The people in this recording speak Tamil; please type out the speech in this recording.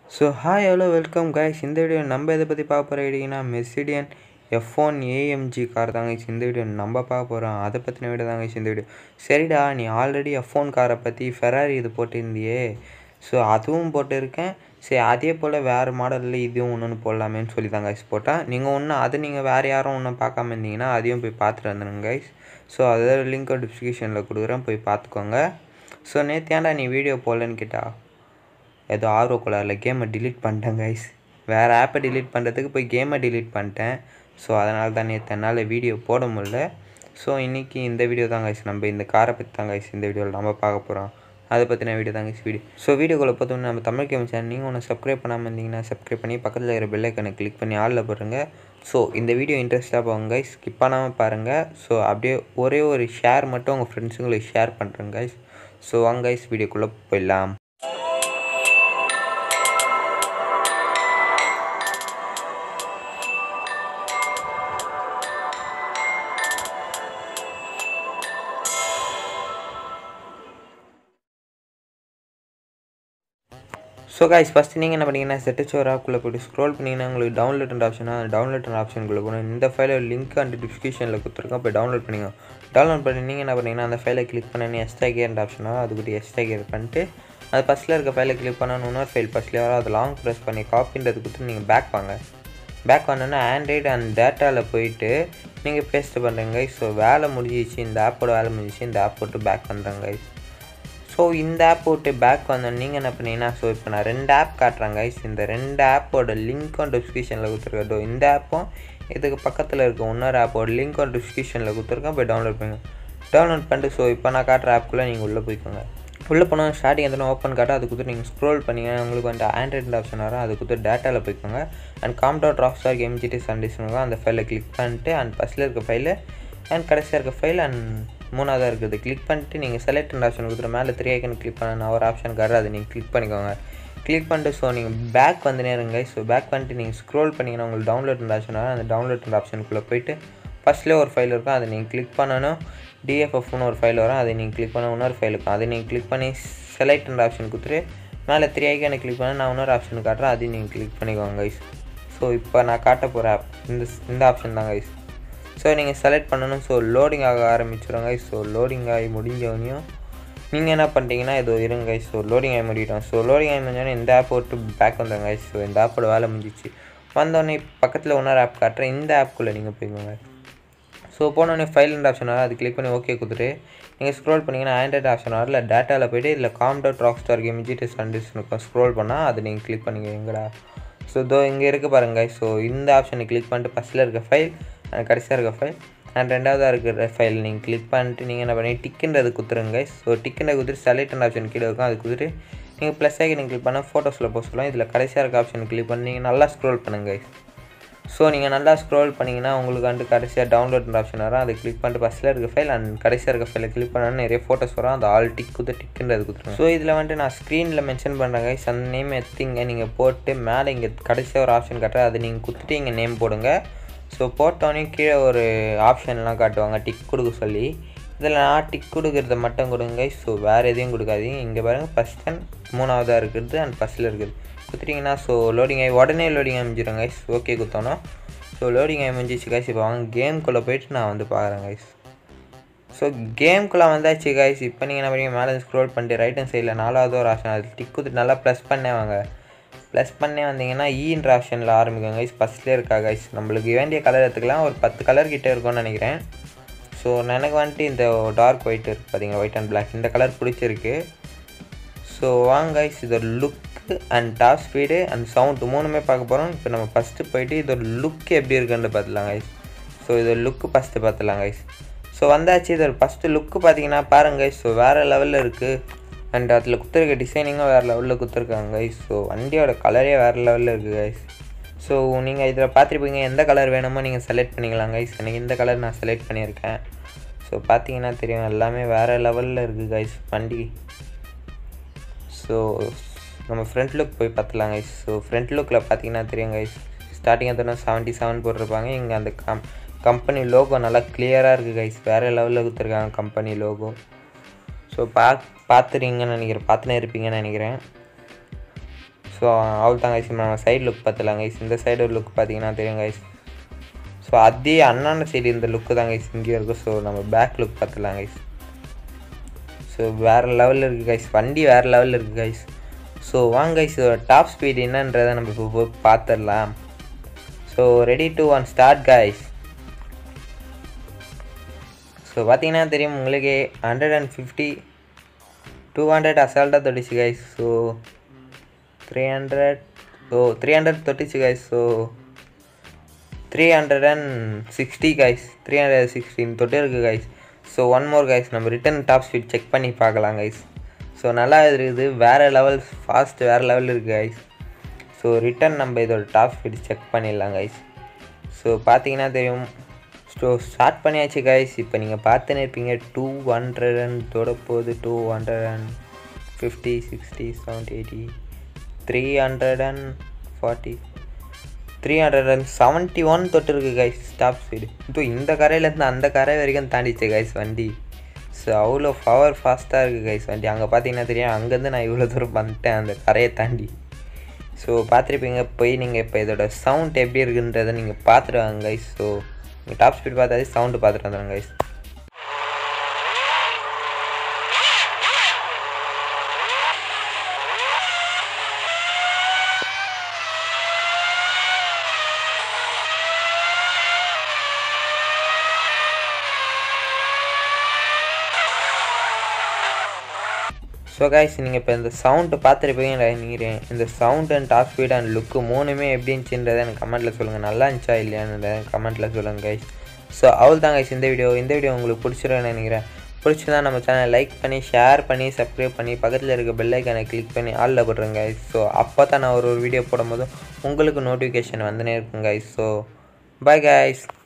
so hi hello welcome guys இந்த வீடியோ நம்ம எதை பற்றி பார்க்க போகிற ஐடிங்கன்னா Mercedes F one AMG car தாங்க guys இந்த வீடியோ நம்ம பார்க்க போகிறோம் அதை பற்றின வீடியோ தாங்க guys இந்த வீடியோ சரிடா நீ ஆல்ரெடி எஃப் ஒன் காரை பற்றி ஃபெராரி இது போட்டிருந்தியே ஸோ அதுவும் போட்டிருக்கேன் சரி அதே போல் வேறு மாடலில் இதுவும் ஒன்று போடலாமேன்னு சொல்லி தான் கைஸ் போட்டேன் நீங்கள் ஒன்றும் அது நீங்கள் வேறு யாரும் ஒன்றும் பார்க்காம இருந்தீங்கன்னா அதையும் போய் பார்த்துட்டு வந்துடுங்க கைஸ் ஸோ அதோட லிங்க் டிஸ்கிரிப்ஷனில் கொடுக்குறேன் போய் பார்த்துக்கோங்க ஸோ நேற்று ஏன்டா நீ வீடியோ போடலன்னு கேட்டா ஏதோ ஆர்வ கோளாறில் கேமை delete பண்ணிட்டேன் கைஸ் வேறு ஆப்பை delete பண்ணுறதுக்கு போய் கேமை delete பண்ணிட்டேன் ஸோ அதனால தான் நேற்று என்னால் வீடியோ போட முடியல ஸோ இன்றைக்கி இந்த வீடியோ தான் கைஸ் நம்ம இந்த காரை பற்றி தான் கைஸ் இந்த வீடியோவில் நம்ம பார்க்க போகிறோம் அதை பற்றின வீடியோ தான் கைஸ் வீடியோ ஸோ வீடியோக்குள்ளே பார்த்தோம்னா நம்ம தமிழ் கேம் சேனல் நீங்கள் ஒன்று சப்ஸ்கிரைப் பண்ணாமல் இருந்தீங்கன்னா சப்ஸ்கிரைப் பண்ணி பக்கத்தில் இருக்கிற பெல் ஐக்கனை கிளிக் பண்ணி ஆளில் போடுங்க ஸோ இந்த வீடியோ இன்ட்ரெஸ்ட்டாக போங்க கைஸ் ஸ்கிப் பண்ணாமல் பாருங்கள் ஸோ அப்படியே ஒரே ஒரு ஷேர் மட்டும் உங்கள் ஃப்ரெண்ட்ஸுங்களுக்கு ஷேர் பண்ணுறேங்க கைஸ் ஸோ வாங்க கைஸ் வீடியோக்குள்ளே போயிடலாம் ஸோ கைஸ் ஃபஸ்ட்டு நீங்கள் என்ன பண்ணீங்கன்னா செட்டச்சோர் ஆப்குள்ளே போய்ட்டு ஸ்க்ரோல் பண்ணிங்கன்னா உங்களுக்கு டவுன்லோட் ஆப்ஷனாக அந்த டவுன்லோட் ஆப்ஷனுக்குள்ளே போகணும் இந்த ஃபைலை லிங்க் அண்ட் டிஸ்கிரிப்ஷனில் கொடுத்துருக்கோம் போய் டவுன்லோட் பண்ணிங்க டவுன்லோட் பண்ணி நீங்கள் என்ன பண்ணீங்கன்னா அந்த ஃபைலை கிளிக் பண்ணி எக்ஸ்ட்ரா கியர் ஆப்ஷனாக அதுக்கிட்ட எக்ஸ்ட்ரா கியர் பண்ணிட்டு அது ஃபஸ்ட்டில் இருக்க ஃபைலை கிளிக் பண்ணணும் இன்னொரு ஃபைல் ஃபஸ்ட்டில் வரும் அது லாங் ப்ரெஸ் பண்ணி காப்பின்றது கொடுத்து நீங்கள் பேக் வாங்க பேக் வந்தோன்னா ஆண்ட்ராய்டு அண்ட் டேட்டாவில் போயிட்டு நீங்கள் பேஸ்ட் பண்ணுறங்க ஸோ வேலை முடிஞ்சிச்சு இந்த ஆப்போட வேலை முடிஞ்சிச்சு இந்த ஆப் போட்டு பேக் பண்ணுறேங்க ஸோ இந்த ஆப் விட்டு பேக் வந்தோம் நீங்கள் என்ன பண்ணீங்கன்னா ஸோ இப்போ நான் ரெண்டு ஆப் காட்டுறேன் கைஸ் இந்த ரெண்டு ஆப்போட லிங்க்கும் டிஸ்கிரிப்ஷனில் கொடுத்துருக்கோ இந்த ஆப்பும் இதுக்கு பக்கத்தில் இருக்க இன்னொரு ஆப்போட லிங்க்கும் டிஸ்கிரிப்ஷனில் கொடுத்துருக்கேன் போய் டவுன்லோட் பண்ணுங்க டவுன்லோட் பண்ணிட்டு ஸோ இப்போ நான் காட்டுற ஆப்புக்குள்ளே நீங்கள் உள்ளே போய்க்கோங்க உள்ளே போனால் ஸ்டார்டிங் எத்தனை ஓப்பன் காட்டும் அது கொடுத்து நீங்கள் ஸ்க்ரோல் பண்ணிங்கன்னா உங்களுக்கு வந்து ஆண்ட்ராய்டு ஆப்ஷன் வரும் அது கொடுத்து டேட்டாவில் போய்க்கோங்க and com dot Rockstar game GT சண்டேஸ்னுங்க அந்த ஃபைலை கிளிக் பண்ணிட்டு அண்ட் ஃபஸ்ட்டில் இருக்க ஃபைலு அண்ட் கடைசியாக இருக்க ஃபைல் அண்ட் மூணாவதாக இருக்குது கிளிக் பண்ணிட்டு நீங்கள் செலக்ட் ஆப்ஷன் கொடுத்துரு மேலே த்ரீ ஐக்கன் கிளிக் பண்ண ஒரு ஆப்ஷன் கார்டு அதை நீங்கள் கிளிக் பண்ணிக்கோங்க கிளிக் பண்ணிட்டு ஸோ நீங்கள் பேக் வந்து நேருங்க ஸோ பேக் பண்ணிட்டு நீங்கள் ஸ்க்ரோல் பண்ணிங்கன்னா உங்களுக்கு டவுன்லோட் ஆப்ஷன் வரும் அந்த டவுன்லோட் ஆப்ஷனுக்குள்ளே போயிட்டு ஃபஸ்ட்லேயே ஒரு ஃபைல் இருக்கும் அதை நீங்கள் கிளிக் பண்ணணும் டிஎஃப்எஃப்னு ஒரு ஃபைல் வரும் அதை நீங்கள் கிளிக் பண்ண இன்னொரு ஃபைல் இருக்கும் அதை நீங்கள் கிளிக் பண்ணி செலக்ட் ஆப்ஷன் கொடுத்துட்டு மேலே த்ரீ ஐக்கனை கிளிக் பண்ண நான் இன்னொரு ஆப்ஷன் காட்டுறேன் அதையும் நீங்கள் கிளிக் பண்ணிக்கோங்க கைஸ் ஸோ இப்போ நான் காட்ட போகிற ஆப் இந்த இந்த ஆப்ஷன் தான் கைஸ் ஸோ நீங்கள் செலக்ட் பண்ணணும் ஸோ லோடிங் ஆக ஆரம்பிச்சிடும் கைஸ் ஸோ லோடிங் ஆகி முடிஞ்சவனையும் நீங்கள் என்ன பண்ணுறீங்கன்னா இது இருங்க கைஸ் ஸோ லோடிங் ஆகி முடிட்டோம் ஸோ லோடிங் ஆகி முடிஞ்சோடனே இந்த ஆப் விட்டு பேக் வந்தாங்க கைஸ் ஸோ இந்த ஆப்போட வேலை முடிஞ்சிச்சு வந்தோடனே பக்கத்தில் இன்னொரு ஆப் காட்டுறேன் இந்த ஆப்புக்குள்ளே நீங்கள் போய்க்கோங்க ஸோ போனோடனே ஃபைல் அண்ட் ஆப்ஷன் வரும் அது கிளிக் பண்ணி ஓகே கொடுத்துட்டு நீங்கள் ஸ்க்ரோல் பண்ணிங்கன்னா ஆண்ட்ராய்டு ஆப்ஷன் வரும் இல்லை டேட்டாவில் போய்ட்டு இதில் com dot Rockstar game ஜிடிஎஸ் அண்டிஸ் இருக்கும் ஸ்க்ரோல் பண்ணால் அது நீங்கள் கிளிக் பண்ணிக்கிறீங்களா ஸோ இதோ இங்கே இருக்க பாருங்கள் ஸோ இந்த ஆப்ஷனை கிளிக் பண்ணிட்டு ஃபஸ்ட்டில் இருக்க ஃபைல் அண்ட் கடைசியாக இருக்க ஃபைல் அண்ட் ரெண்டாவதாக இருக்கிற ஃபைல் நீங்கள் கிளிக் பண்ணிட்டு நீங்கள் என்ன பண்ணி டிக்குன்றது கொடுத்துருங்க ஸோ டிக்குன்றது கொடுத்துட்டு செலக்ட் ஆப்ஷன் கீழே இருக்கும் அது கொடுத்துட்டு நீங்கள் ப்ளஸ் ஆகி நீங்கள் கிளிக் பண்ணால் ஃபோட்டோஸில் போக சொல்லலாம் இதில் கடைசியாக இருக்க ஆப்ஷன் கிளிக் பண்ணி நீங்கள் நல்லா ஸ்க்ரோல் பண்ணுங்க ஸோ நீங்கள் நல்லா ஸ்க்ரோல் பண்ணிங்கன்னா உங்களுக்கு வந்து கடைசியாக டவுன்லோட் ஆப்ஷன் வரும் அதை கிளிக் பண்ணிட்டு ஃபஸ்ட்டில் இருக்க ஃபைல் அண்ட் கடைசியாக இருக்க ஃபைலை கிளிக் பண்ணால் நிறைய ஃபோட்டோஸ் வரும் அந்த ஆல் டிக் கொடுத்து டிக்குன்றது கொடுத்துருங்க ஸோ இதில் வந்துட்டு நான் ஸ்க்ரீனில் மென்ஷன் பண்ணுறேன் கைஸ் அந்த நேம் எடுத்தீங்க நீங்கள் போட்டு மேலே இங்கே கடைசியாக ஒரு ஆப்ஷன் காட்டுற அதை நீங்கள் கொடுத்துட்டு இங்கே நேம் போடுங்க ஸோ போட்டோன்னே கீழே ஒரு ஆப்ஷன்லாம் காட்டுவாங்க டிக் கொடுக்க சொல்லி இதில் நான் டிக் கொடுக்குறத மட்டும் கொடுங்க ஸோ வேறு எதையும் கொடுக்காதீங்க இங்கே பாருங்கள் ஃபஸ்ட் அண்ட் மூணாவதாக இருக்கிறது அண்ட் ஃபஸ்ட்டில் இருக்குது கொடுத்துட்டிங்கன்னா ஸோ லோடிங் ஆகி உடனே லோடிங் அமைஞ்சிடும் கைஸ் ஓகே கொடுத்தோன்னா ஸோ லோடிங் ஆகி முடிஞ்சிச்சு கைஸ் இப்போ வாங்க கேம்குள்ளே போயிட்டு நான் வந்து பார்க்குறேன் கைஸ் ஸோ கேம்குள்ளே வந்தாச்சு கைஸ் இப்போ நீங்கள் என்ன பண்ணீங்க மேலே ஸ்க்ரோல் பண்ணிட்டு ரைட் ஹேண்ட் சைடில் நாலாவது ஒரு ஆப்ஷன் அது டிக் கொடுத்துட்டு நல்லா ப்ளஸ் பண்ணே வாங்க ப்ளஸ் பண்ணே வந்தீங்கன்னா ஈன்ற ஆப்ஷனில் ஆரம்பிக்கும் கைஸ் ஃபஸ்ட்லேயே இருக்கா கைஸ் நம்மளுக்கு வேண்டிய கலர் எடுத்துக்கலாம் ஒரு பத்து கலர் கிட்டே இருக்கும்னு நினைக்கிறேன் ஸோ எனக்கு வந்துட்டு இந்த டார்க் ஒயிட் இருக்குது பார்த்தீங்களா ஒயிட் அண்ட் பிளாக் இந்த கலர் பிடிச்சிருக்கு ஸோ வாங்க கைஸ் இதோட look and top speed and sound மூணுமே பார்க்க போகிறோம் இப்போ நம்ம ஃபஸ்ட்டு போயிட்டு இதோட லுக் எப்படி இருக்குன்னு பார்த்துலாம் கைஸ் ஸோ இதோட லுக்கு ஃபஸ்ட்டு பார்த்துலாம் கைஸ் ஸோ வந்தாச்சு இதோட ஃபஸ்ட்டு லுக்கு பார்த்தீங்கன்னா பாருங்க கைஸ் ஸோ வேறு லெவலில் இருக்குது அண்ட் அதில் குத்துருக்க டிசைனிங்கும் வேறு லெவலில் குத்துருக்காங்க கைஸ் ஸோ வண்டியோட கலரே வேறு லெவலில் இருக்குது கைஸ் ஸோ நீங்கள் இதில் பார்த்துருப்பீங்க எந்த கலர் வேணுமோ நீங்கள் செலக்ட் பண்ணிக்கலாம் கைஸ் எனக்கு இந்த கலர் நான் செலக்ட் பண்ணியிருக்கேன் ஸோ பார்த்தீங்கன்னா தெரியும் எல்லாமே வேறு லெவலில் இருக்குது கைஸ் வண்டி ஸோ நம்ம ஃப்ரண்ட் லுக் போய் பார்த்துலாம் கைஸ் ஸோ ஃப்ரண்ட் லுக்கில் பார்த்தீங்கன்னா தெரியும் கைஸ் ஸ்டார்டிங் எத்தனை செவன்ட்டி செவன் போட்டிருப்பாங்க இங்கே அந்த கம் கம்பெனி லோகோ நல்லா கிளியராக இருக்குது கைஸ் வேறு லெவலில் கொடுத்துருக்காங்க கம்பெனி லோகோ ஸோ பா பார்த்துறீங்கன்னு நினைக்கிறேன் பார்த்துனே இருப்பீங்கன்னு நினைக்கிறேன் ஸோ அவள் தான் கைஸ் நம்ம சைடு லுக் பார்த்துலாம் கைஸ் இந்த சைடு லுக் பார்த்தீங்கன்னா தெரியும் கைஸ் ஸோ அதே அண்ணாண்ட சைடு இந்த லுக்கு தான் கைஸ் இங்கேயும் இருக்கும் ஸோ நம்ம பேக் லுக் பார்த்துலாம் கைஸ் ஸோ வேறு லெவலில் இருக்குது கைஸ் வண்டி வேறு லெவலில் இருக்குது கைஸ் ஸோ வாங்க கைஸ் டாப் ஸ்பீட் என்னன்றதை நம்ம இப்போ போய் பார்த்துடலாம் so ready to one start guys so பார்த்தீங்கன்னா தெரியும் உங்களுக்கே hundred and fifty two hundred அசால்ட்டாக தொட்டுச்சு guys so three hundred so three hundred தொட்டுச்சு guys so three hundred and sixty guys three hundred sixteen தொட்டு இருக்குது guys so one more guys நம்ம ரிட்டன் டாப் ஸ்பீட் செக் பண்ணி பார்க்கலாம் கைஸ் ஸோ நல்லா இருக்குது வேறு லெவல் ஃபாஸ்ட் வேறு லெவல் இருக்குது கைஸ் ஸோ ரிட்டன் நம்ம இதோட டாப் ஸ்பீட் செக் பண்ணிடலாம் கைஸ் ஸோ பார்த்தீங்கன்னா தெரியும் ஸோ ஸ்டார்ட் பண்ணியாச்சு கைஸ் இப்போ நீங்கள் பார்த்துன்னு இருப்பீங்க டூ ஹண்ட்ரட் அண்ட் தொட போகுது two hundred and fifty sixty seventy eighty three hundred and forty three hundred and seventy one தொட்டு இருக்கு கைஸ் ஸ்டாப் ஸ்பீடு இப்போ இந்த கரையிலேருந்து அந்த கரை வரைக்கும் தாண்டிச்சு கைஸ் வண்டி ஸோ அவ்வளோ பவர் ஃபாஸ்ட்டாக இருக்குது கைஸ் வண்டி அங்கே பார்த்தீங்கன்னா தெரியும் அங்கேருந்து நான் இவ்வளோ தூரம் வந்துட்டேன் அந்த கரையை தாண்டி ஸோ பார்த்துருப்பீங்க போய் நீங்கள் இப்போ இதோட சவுண்ட் எப்படி இருக்குன்றதை நீங்கள் பார்த்துட்டு வாங்க கைஸ் ஸோ நீங்கள் டாப் ஸ்பீட் பார்த்தாலே சவுண்டு பார்த்துட்டு வந்துடுங்க கைஸ் ஸோ கைஸ் நீங்கள் இப்போ இந்த சவுண்டு பார்த்துருப்பீங்க நினைக்கிறேன் இந்த sound and top speed and look மூணுமே எப்படி இருந்துச்சுன்றதை எனக்கு கமெண்ட்டில் சொல்லுங்கள் நல்லா இருந்துச்சா இல்லையான்னு கமெண்ட்டில் சொல்லுங்கள் கைஸ் ஸோ அவள் தான் கைஸ் இந்த வீடியோ இந்த வீடியோ உங்களுக்கு பிடிச்சிருன்னு நினைக்கிறேன் பிடிச்சிருந்தா நம்ம சேனல் லைக் பண்ணி ஷேர் பண்ணி சப்ஸ்கிரைப் பண்ணி பக்கத்தில் இருக்க பெல்லைக்கானை கிளிக் பண்ணி ஆளில் போட்டுருங்க கைஸ் ஸோ அப்போ தான் நான் ஒரு ஒரு வீடியோ போடும்போது உங்களுக்கு நோட்டிஃபிகேஷன் வந்துனே இருக்கும் கைஸ் ஸோ பாய் கைஸ்